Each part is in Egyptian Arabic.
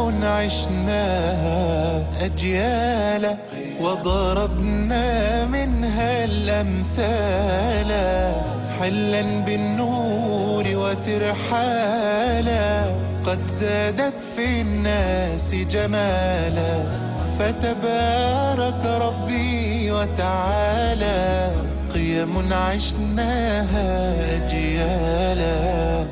عشناها أجيالا وضربنا منها الأمثال حلا بالنور وترحالا قد زادت في الناس جمالا فتبارك ربي وتعالى قيم عشناها أجيالا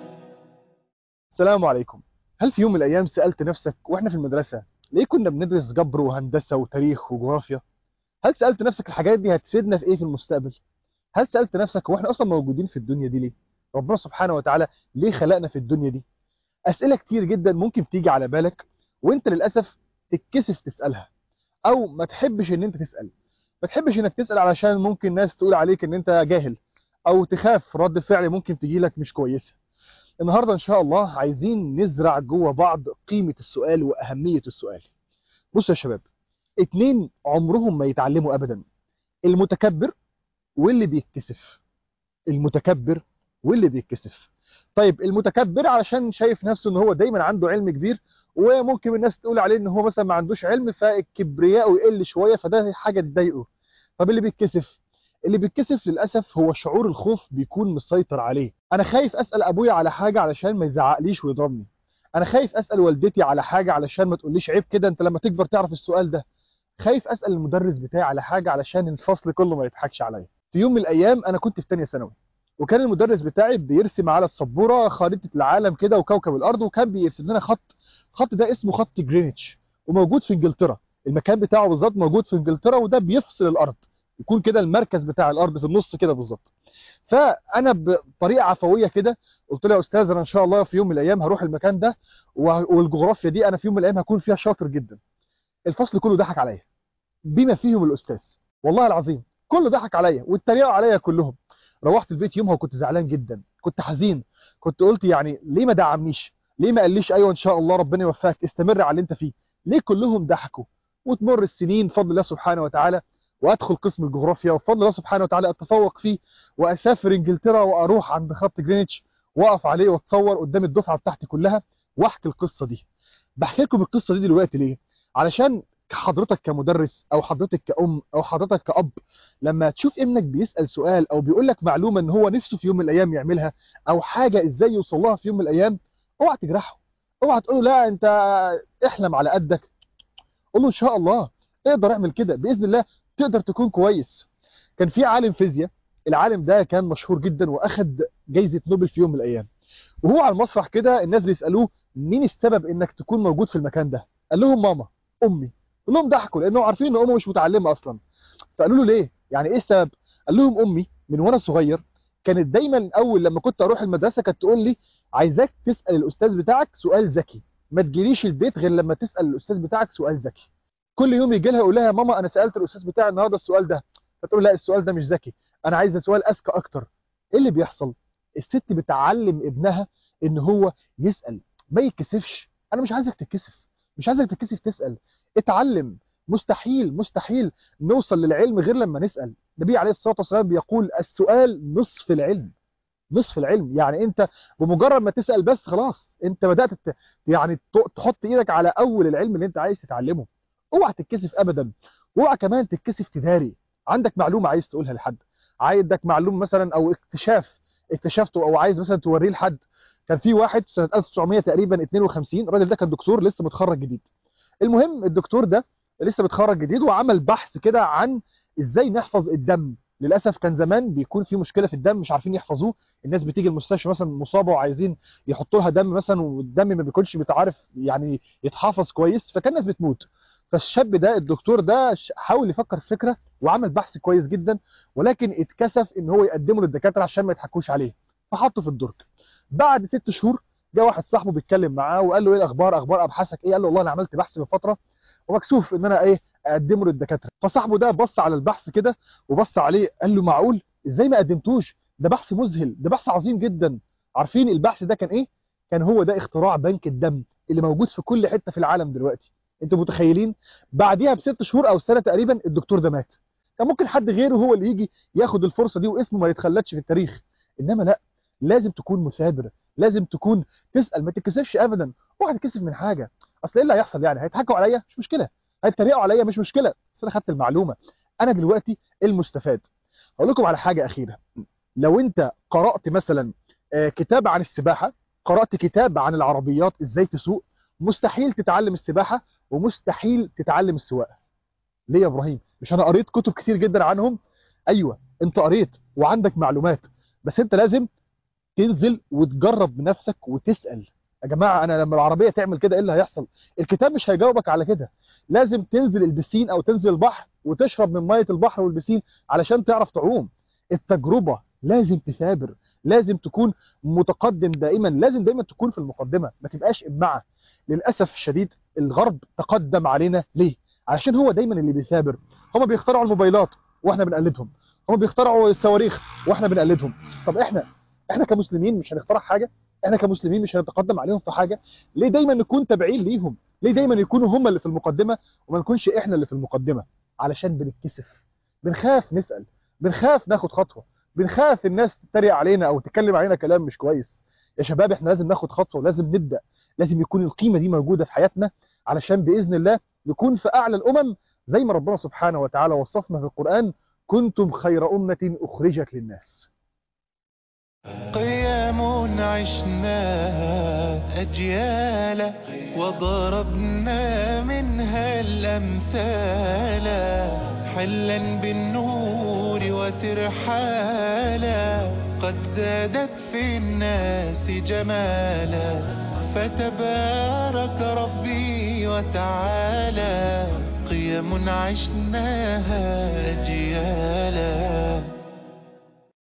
السلام عليكم هل في يوم من الأيام سألت نفسك وإحنا في المدرسة ليه كنا بندرس جبر وهندسة وتاريخ وجغرافيا هل سألت نفسك الحاجات دي هتفيدنا في إيه في المستقبل هل سألت نفسك هو إحنا أصلا موجودين في الدنيا دي ليه ربنا سبحانه وتعالى ليه خلقنا في الدنيا دي أسئلة كتير جدا ممكن تيجي على بالك وإنت للأسف تتكسف تسألها أو ما تحبش إن أنت تسأل ما تحبش إنك تسأل علشان ممكن ناس تقول عليك إن أنت جاهل أو تخاف رد فعل ممكن تجيلك مش كويسة النهاردة إن شاء الله عايزين نزرع جوه بعض قيمة السؤال وأهمية السؤال بصوا يا شباب اتنين عمرهم ما يتعلموا أبدا المتكبر واللي بيتكسف المتكبر واللي بيتكسف طيب المتكبر علشان شايف نفسه ان هو دايما عنده علم كبير وممكن الناس تقول عليه ان هو مثلا ما عندوش علم فالكبرياء يقل شوية فده حاجة تضايقه طب اللي بيتكسف اللي بيتكسف للأسف هو شعور الخوف بيكون مسيطر عليه أنا خايف أسأل أبويا على حاجة علشان ما يزعقليش ويضربني أنا خايف أسأل والدتي على حاجة علشان ما تقوليش عيب كده أنت لما تكبر تعرف السؤال ده خايف أسأل المدرس بتاعي على حاجة علشان الفصل كله ما يضحكش عليا في يوم من الأيام أنا كنت في تانية ثانوي وكان المدرس بتاعي بيرسم على السبورة خريطة العالم كده وكوكب الأرض وكان بيرسم لنا خط خط ده اسمه خط جرينتش وموجود في إنجلترا المكان بتاعه بالظبط موجود في إنجلترا وده بيفصل الأرض يكون كده المركز بتاع الارض في النص كده بالظبط فانا بطريقه عفويه كده قلت له يا استاذ انا ان شاء الله في يوم من الايام هروح المكان ده والجغرافيا دي انا في يوم من الايام هكون فيها شاطر جدا الفصل كله ضحك عليا بما فيهم الاستاذ والله العظيم كله ضحك عليا واتريقوا عليا كلهم روحت البيت يومها وكنت زعلان جدا كنت حزين كنت قلت يعني ليه ما دعمنيش ليه ما قاليش ايوه ان شاء الله ربنا يوفقك استمر على اللي انت فيه ليه كلهم ضحكوا وتمر السنين بفضل الله سبحانه وتعالى وادخل قسم الجغرافيا وبفضل الله سبحانه وتعالى اتفوق فيه واسافر انجلترا واروح عند خط جرينتش واقف عليه واتصور قدام الدفعه بتاعتي كلها واحكي القصه دي بحكي لكم القصه دي دلوقتي ليه علشان حضرتك كمدرس او حضرتك كأم او حضرتك كأب لما تشوف ابنك بيسأل سؤال او بيقول لك معلومه ان هو نفسه في يوم من الايام يعملها او حاجه ازاي يوصل لها في يوم من الايام اوعى تجرحه اوعى تقول له لا انت احلم على قدك قول له ان شاء الله اقدر اعمل كده باذن الله تقدر تكون كويس كان في عالم فيزياء العالم ده كان مشهور جدا واخد جايزة نوبل في يوم من الايام وهو على المسرح كده الناس بيسألوه مين السبب انك تكون موجود في المكان ده قال لهم ماما امي كلهم ضحكوا لانهم عارفين ان امه مش متعلمه اصلا فقالوا له ليه يعني ايه السبب قال لهم امي من وانا صغير كانت دايما اول لما كنت اروح المدرسه كانت تقول لي عايزاك تسال الاستاذ بتاعك سؤال ذكي ما تجيليش البيت غير لما تسال الاستاذ بتاعك سؤال ذكي كل يوم يجي لها يقول لها يا ماما انا سالت الاستاذ بتاعي النهارده السؤال ده فتقول لا السؤال ده مش ذكي انا عايزه سؤال اذكى اكتر ايه اللي بيحصل الست بتعلم ابنها ان هو يسال ما يتكسفش انا مش عايزك تتكسف مش عايزك تتكسف تسال اتعلم مستحيل مستحيل نوصل للعلم غير لما نسال النبي عليه الصلاه والسلام بيقول السؤال نصف العلم نصف العلم يعني انت بمجرد ما تسال بس خلاص انت بدات يعني تحط ايدك على اول العلم اللي انت عايز تتعلمه اوعى تتكسف ابدا اوعى كمان تتكسف تداري عندك معلومه عايز تقولها لحد عندك معلومه مثلا او اكتشاف اكتشفته او عايز مثلا توريه لحد كان في واحد سنه 1900 تقريبا 52 الراجل ده كان دكتور لسه متخرج جديد المهم الدكتور ده لسه متخرج جديد وعمل بحث كده عن ازاي نحفظ الدم للاسف كان زمان بيكون في مشكله في الدم مش عارفين يحفظوه الناس بتيجي المستشفى مثلا مصابه وعايزين يحطوا لها دم مثلا والدم ما بيكونش بيتعرف يعني يتحافظ كويس فكان الناس بتموت فالشاب ده الدكتور ده حاول يفكر في فكره وعمل بحث كويس جدا ولكن اتكسف ان هو يقدمه للدكاتره عشان ما يضحكوش عليه فحطه في الدرج بعد ست شهور جه واحد صاحبه بيتكلم معاه وقال له ايه الاخبار اخبار ابحاثك ايه قال له والله انا عملت بحث من فتره ومكسوف ان انا ايه اقدمه للدكاتره فصاحبه ده بص على البحث كده وبص عليه قال له معقول ازاي ما قدمتوش ده بحث مذهل ده بحث عظيم جدا عارفين البحث ده كان ايه كان هو ده اختراع بنك الدم اللي موجود في كل حته في العالم دلوقتي انتوا متخيلين بعديها بست شهور او سنه تقريبا الدكتور ده مات كان ممكن حد غيره هو اللي يجي ياخد الفرصه دي واسمه ما يتخلدش في التاريخ انما لا لازم تكون مثابر لازم تكون تسال ما تتكسفش ابدا اوعى تتكسف من حاجه اصل ايه اللي هيحصل يعني هيضحكوا عليا مش مشكله هيتريقوا عليا مش مشكله بس انا خدت المعلومه انا دلوقتي المستفاد هقول لكم على حاجه اخيره لو انت قرات مثلا آه، كتاب عن السباحه قرات كتاب عن العربيات ازاي تسوق مستحيل تتعلم السباحه ومستحيل تتعلم السواقه ليه يا ابراهيم مش انا قريت كتب كتير جدا عنهم ايوه انت قريت وعندك معلومات بس انت لازم تنزل وتجرب بنفسك وتسال يا جماعه انا لما العربيه تعمل كده ايه اللي هيحصل الكتاب مش هيجاوبك على كده لازم تنزل البسين او تنزل البحر وتشرب من ميه البحر والبسين علشان تعرف تعوم التجربه لازم تثابر لازم تكون متقدم دائما لازم دايما تكون في المقدمه ما تبقاش ابمعه للاسف الشديد الغرب تقدم علينا ليه علشان هو دايما اللي بيثابر هم بيخترعوا الموبايلات واحنا بنقلدهم هم بيخترعوا الصواريخ واحنا بنقلدهم طب احنا احنا كمسلمين مش هنخترع حاجه احنا كمسلمين مش هنتقدم عليهم في حاجه ليه دايما نكون تابعين ليهم ليه دايما يكونوا هم اللي في المقدمه وما نكونش احنا اللي في المقدمه علشان بنتكسف بنخاف نسال بنخاف ناخد خطوه بنخاف الناس تتريق علينا او تتكلم علينا كلام مش كويس يا شباب احنا لازم ناخد خطوه ولازم نبدا لازم يكون القيمه دي موجوده في حياتنا علشان باذن الله نكون في اعلى الامم زي ما ربنا سبحانه وتعالى وصفنا في القران كنتم خير امه اخرجت للناس قيام عشناها أجيالا وضربنا منها الأمثال حلا بالنور وترحالا قد زادت في الناس جمالا فتبارك ربي وتعالى قيم عشناها أجيالا